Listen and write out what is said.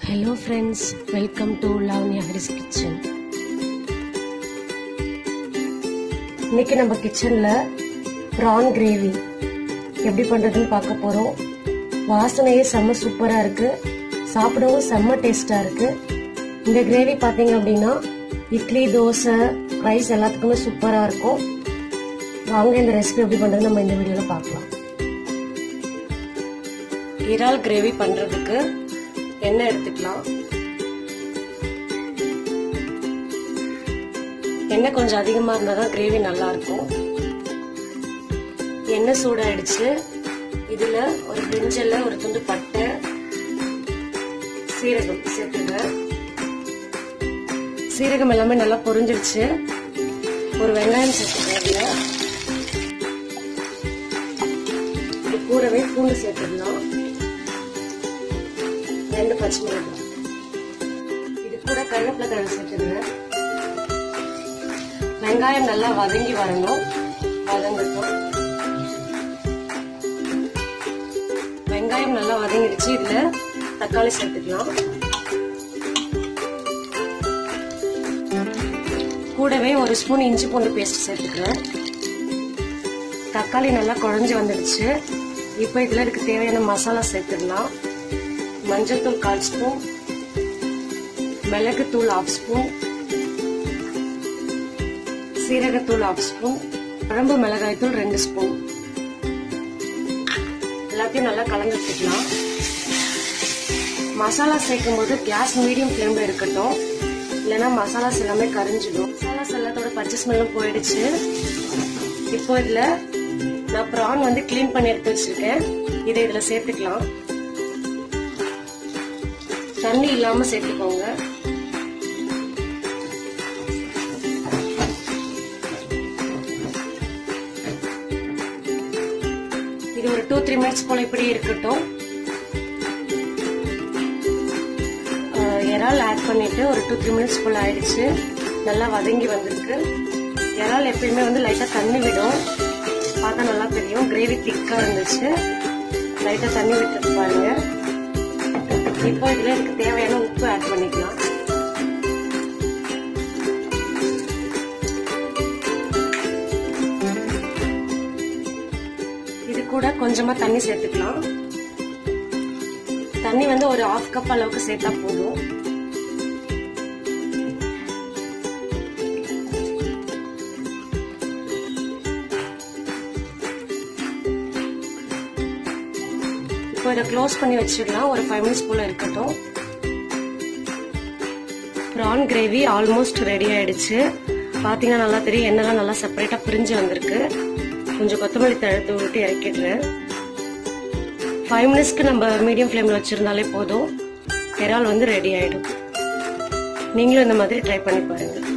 hello friends welcome to Lavanya Hari's kitchen இன்னைக்கு நம்ம கிச்சன்ல ப்ரான் கிரேவி எப்படி பண்றதுன்னு பார்க்க போறோம் வாசனையே செம்ம சூப்பரா இருக்கு சாப்பிடவும் செம்ம டேஸ்டா இருக்கு இந்த கிரேவி பாத்தீங்க அப்படின்னா இட்லி தோசை ரைஸ் எல்லாத்துக்குமே சூப்பரா இருக்கும் வாங்க இந்த ரெசிபி எப்படி பண்றது நம்ம இந்த வீடியோல பார்க்கலாம் இறால் கிரேவி பண்றதுக்கு எண்ணெய் எடுத்துக்கலாம் எண்ணெய் கொஞ்சம் அதிகமா இருந்தா தான் கிரேவி நல்லா இருக்கும் எண்ணெய் சூடாயிடுச்சு இதுல ஒரு பிரிஞ்சல்ல ஒரு துண்டு பட்டை சீரகம் சேர்த்துங்க சீரகம் எல்லாமே நல்லா பொரிஞ்சிருச்சு ஒரு வெங்காயம் சேர்த்துக்கோங்க இதுல இது கூடவே பூண்டு சேர்த்துக்கலாம் ரெண்டு பச்சை மிளகாய் இது கூட கருவேப்பிலை தழை சேர்த்துருங்க வெங்காயம் நல்லா வதங்கி வரணும் வதங்கட்டும் வெங்காயம் நல்லா வதங்கிடுச்சு இதுல தக்காளி சேர்த்துக்கலாம் கூடவே ஒரு ஸ்பூன் இஞ்சி பூண்டு பேஸ்ட் சேர்த்துக்கிறேன் தக்காளி நல்லா குழஞ்சி வந்துடுச்சு இப்போ இதுல இதுக்கு தேவையான மசாலா சேர்த்துடலாம் மஞ்சள்தூள் கால் ஸ்பூன் மிளகுத்தூள் ஆஃப் ஸ்பூன் சீரகத்தூள் ஆஃப் ஸ்பூன் குழம்பு மிளகாய் தூள் ரெண்டு ஸ்பூன் எல்லாத்தையும் நல்லா கலந்து வச்சுக்கலாம் மசாலா சேர்க்கும் போது கேஸ் மீடியம் ஃப்ளேம்ல இருக்கட்டும் இல்லைன்னா மசாலாஸ் எல்லாமே கரிஞ்சிடும் மசாலாஸ் எல்லாத்தோட பச்சை ஸ்மெல்லும் போயிடுச்சு இப்போ இதுல நான் ப்ரான் வந்து கிளீன் பண்ணி எடுத்து வச்சிருக்கேன் இதை இதுல சேர்த்துக்கலாம் தண்ணி இல்லாம சேர்த்துக்கோங்க இது ஒரு டூ த்ரீ மினிட்ஸ் போல இப்படி இருக்கட்டும் இறால் ஆட் பண்ணிட்டு ஒரு டூ த்ரீ மினிட்ஸ் போல ஆயிடுச்சு நல்லா வதங்கி வந்திருக்கு இறால் எப்பயுமே வந்து லைட்டா தண்ணி விடும் பார்த்தா நல்லா தெரியும் கிரேவி திக்கா இருந்துச்சு லைட்டா தண்ணி விட்டு பாருங்க இப்போ இதுல இதுக்கு தேவையான உப்பு ஆட் பண்ணிக்கலாம் இது கூட கொஞ்சமா தண்ணி சேர்த்துக்கலாம் தண்ணி வந்து ஒரு ஹாஃப் கப் அளவுக்கு சேர்த்தா போதும் இப்போ இதை க்ளோஸ் பண்ணி வச்சிடலாம் ஒரு ஃபைவ் மினிட்ஸ் போல இருக்கட்டும் ப்ரான் கிரேவி ஆல்மோஸ்ட் ரெடி ஆயிடுச்சு பார்த்தீங்கன்னா நல்லா தெரியும் எண்ணெய்லாம் நல்லா செப்பரேட்டாக பிரிஞ்சு வந்திருக்கு கொஞ்சம் கொத்தமல்லி தழுத்து விட்டு இறக்கிடுறேன் ஃபைவ் மினிட்ஸ்க்கு நம்ம மீடியம் ஃப்ளேமில் வச்சுருந்தாலே போதும் இறால் வந்து ரெடி ஆகிடும் நீங்களும் இந்த மாதிரி ட்ரை பண்ணி பாருங்கள்